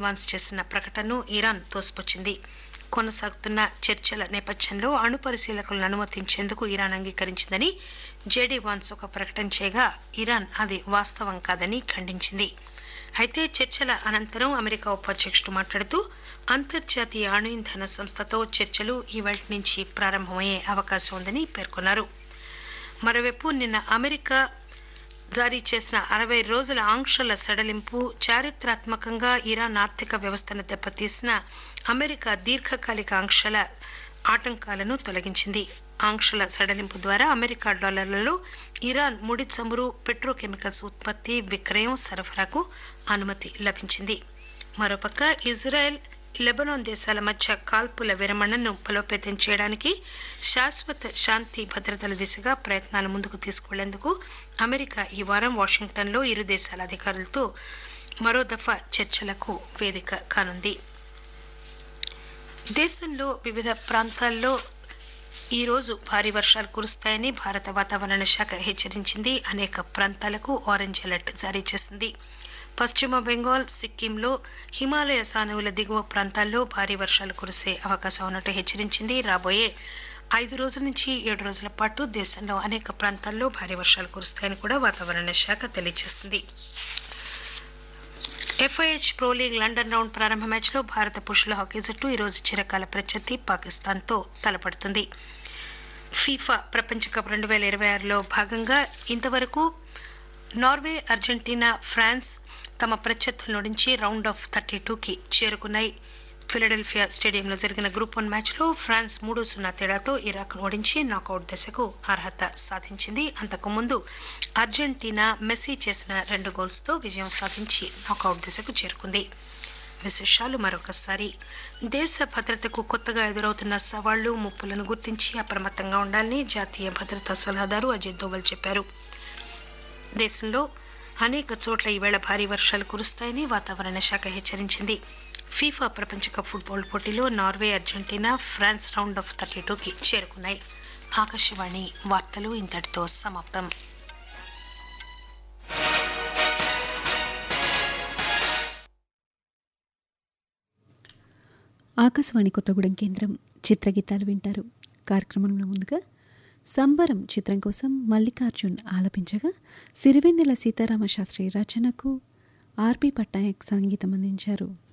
Vance చేసిన ప్రకటనను Iran తోసిపుచ్చింది కొనసాగుతున్న చర్చల నేపథ్యంలో అణు పరిశీలకులను అనుమతించేందుకు ఇరాన్ అంగీకరించిందని జేడీ వాన్స్ ఒక ప్రకటన చేయగా ఇరాన్ అది వాస్తవం కాదని ఖండించింది అయితే చర్చల అనంతరం అమెరికా ఉపాధ్యక్షుడు మాట్లాడుతూ అంతర్జాతీయ అణు ఇంధన సంస్థతో చర్చలు ఈవేళ నుంచి ప్రారంభమయ్యే అవకాశం ఉందని పేర్కొన్నారు మరోవైపు నిన్న అమెరికా జారీ చేసిన అరవై రోజుల ఆంక్షల సడలింపు చారిత్రాత్మకంగా ఇరాన్ ఆర్థిక వ్యవస్థను దెబ్బతీసిన అమెరికా దీర్ఘకాలిక ఆంక్షల ఆటంకాలను తొలగించింది ఆంక్షల సడలింపు ద్వారా అమెరికా డాలర్లలో ఇరాన్ ముడి చమురు పెట్రోకెమికల్స్ ఉత్పత్తి విక్రయం సరఫరాకు అనుమతి లభించింది మరోపక్క ఇజ్రాయెల్ లెబనాన్ దేశాల మధ్య కాల్పుల విరమణను బలోపేతం చేయడానికి శాశ్వత శాంతి భద్రతల దిశగా ప్రయత్నాలు ముందుకు తీసుకువెళ్లేందుకు అమెరికా ఈ వారం వాషింగ్టన్లో ఇరు దేశాల అధికారులతో మరో దఫా చర్చలకు వేదిక కానుంది దేశంలో వివిధ ప్రాంతాల్లో ఈ రోజు భారీ వర్షాలు కురుస్తాయని భారత వాతావరణ శాఖ హెచ్చరించింది అనేక ప్రాంతాలకు ఆరెంజ్ అలర్ట్ జారీ చేసింది పశ్చిమ బెంగాల్ సిక్కింలో హిమాలయ సానువుల దిగువ ప్రాంతాల్లో భారీ వర్షాలు కురిసే అవకాశం ఉన్నట్టు హెచ్చరించింది రాబోయే ఐదు రోజుల నుంచి ఏడు రోజుల పాటు దేశంలో అనేక ప్రాంతాల్లో భారీ వర్షాలు కురుస్తాయని కూడా వాతావరణ శాఖ తెలియజేసింది F I H pro league London round ప్రారంభ మ్యాచ్లో భారత పురుషుల హాకీ జట్టు ఈరోజు చిరకాల ప్రత్యర్థి పాకిస్తాన్తో తలపడుతుంది ఫీఫా ప్రపంచ కప్ రెండు వేల ఇరవై ఆరులో భాగంగా ఇంతవరకు నార్వే అర్జెంటీనా ఫ్రాన్స్ తమ ప్రత్యర్థుల నుంచి రౌండ్ ఆఫ్ థర్టీ టూకి చేరుకున్నాయి ఫిలడెల్ఫియా స్టేడియంలో జరిగిన గ్రూప్ వన్ మ్యాచ్లో ఫ్రాన్స్ మూడు సున్నా తేడాతో ఇరాక్ను ఓడించి నాకౌట్ దశకు అర్హత సాధించింది అంతకుముందు అర్జెంటీనా మెస్సీ చేసిన రెండు గోల్స్తో విజయం సాధించి నాకౌట్ దశకు చేరుకుంది విశేషాలు మరొకసారి దేశ భద్రతకు కొత్తగా ఎదురవుతున్న సవాళ్లు ముప్పులను గుర్తించి అప్రమత్తంగా ఉండాలని జాతీయ భద్రతా సలహాదారు అజిత్ దోవల్ చెప్పారు దేశంలో అనేక చోట్ల ఈవేళ భారీ వర్షాలు కురుస్తాయని వాతావరణ శాఖ హెచ్చరించింది ఫీఫా ప్రపంచ కప్ ఫుట్బాల్ పోటీలో Norway Argentina France round of thirty టూకి చేరుకున్నాయి ఆకాశవాణి వార్తలు ఇంతటితో సమాప్తం ఆకాశవాణి కొత్తగూడెం కేంద్రం చిత్రగీతాలు వింటారు కార్యక్రమంలో ముందుగా సంబరం చిత్రం కోసం మల్లికార్జున్ ఆలపించగా సిరివెన్నెల సీతారామ శాస్త్రి రచనకు ఆర్పి పట్నాయక్ సంగీతం అందించారు